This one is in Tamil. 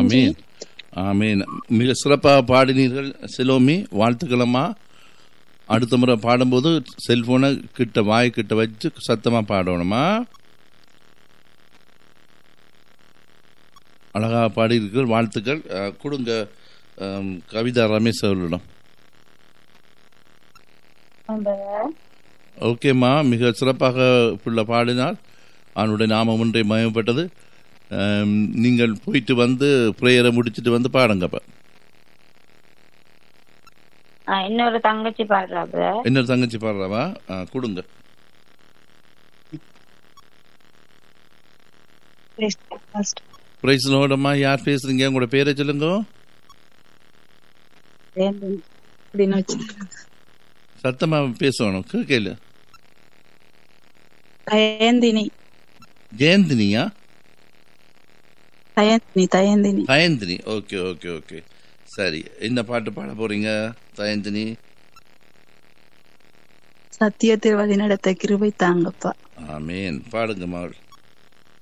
ஆமீன் ஆமீன் மிக சிறப்பாக பாடினீர்கள் சிலோமி வாழ்த்துக்களம்மா அடுத்த முறை பாடும்போது செல்போனை கிட்ட வாய் கிட்ட வச்சு சத்தமா பாடணுமா அழகா பாடியிருக்கீர்கள் வாழ்த்துக்கள் அஹ், கொடுங்க அம், கவிதா ரமேஷ் அவர்களிடம் ஓகேம்மா மிக சிறப்பாக பிள்ளை பாடினார் அவனுடைய நாமம் ஒன்றை மயப்பட்டது அம், நீங்கள் போயிட்டு வந்து ப்ரேயரை முடிச்சிட்டு வந்து பாடுங்கப்ப ஆ, இன்னொரு தங்கச்சி பாடுறா பிரதர் இன்னொரு தங்கச்சி பாடுறாவா ஆ, கொடுங்க பிரைஸ் லோடம்மா யார் பேசுறீங்க உங்களோட பேரை சொல்லுங்க அப்படின்னு வச்சு சத்தமா பேசணும் கேட்கல தயந்தினி ஜெயந்தினியா Dayanthini Dayanthini Dayanthini okay okay okay சரி என்ன பாட்டு பாட போறீங்க தயந்தினி சத்தியத்தில் வழிநடத்த கிருபை தாங்கப்பா ஆமேன் பாடுங்க மகள்